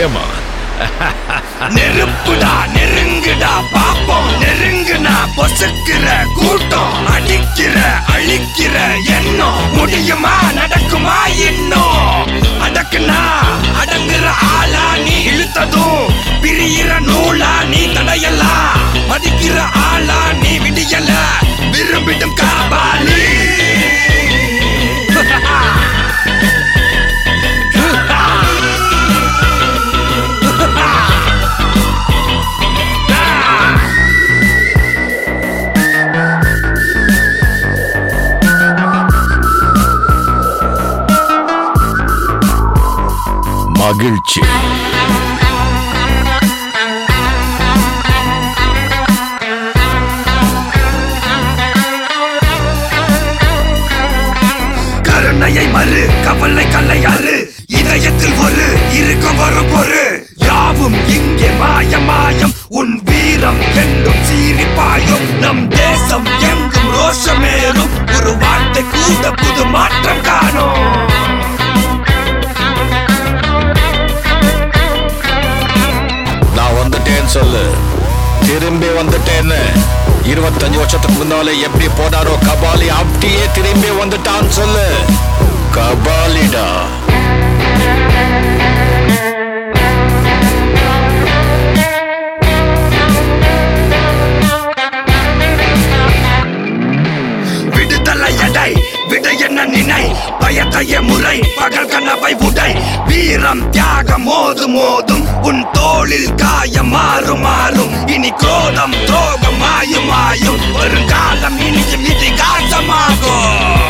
ஏமான் நெருப்புடா நெருங்குடா பாப்போம் நெருங்குனா பொசுக்கிற கூட்டம் அடிக்கிற அழிக்கிற எண்ணம் முடியுமா நடக்குமா இன்னும் அடக்குனா அடங்குற ஆளா நீ இழுத்ததும் பிரியிற நூலா நீ தடையலாம் மதிக்கிற ஆளா நீ விடியல விரும்பிடும் காபாலி மகிழ்ச்சி கருணையை மறு கவலை கல்லையாறு இதயத்தில் ஒரு இருக்கும் வரும் பொறு யாவும் இங்கே மாயம் மாயம் உன் வீரம் என்றும் சீறி பாயும் நம் தேசம் எங்கும் ரோஷமேறும் ஒரு வார்த்தை கூட புது மாற்றம் காணும் நான் வந்துட்டேன்னு சொல்லு திரும்பி வந்துட்டேன்னு இருபத்தஞ்சு வருஷத்துக்கு முன்னால எப்படி போனாரோ கபாலி அப்படியே திரும்பி வந்துட்டான்னு சொல்லு கபாலிடா விடுதலை எடை விடை என்ன நினை பயத்தைய முறை பகல் கனவை உடை வீரம் தியாகம் மோது மோதும் உன் தோளில் காயம் மாறும் மாறும் இனி குரோதம் துரோகம் மாயும் மாயும் வருங்காலம் இனியும் இதிகாசமாகும்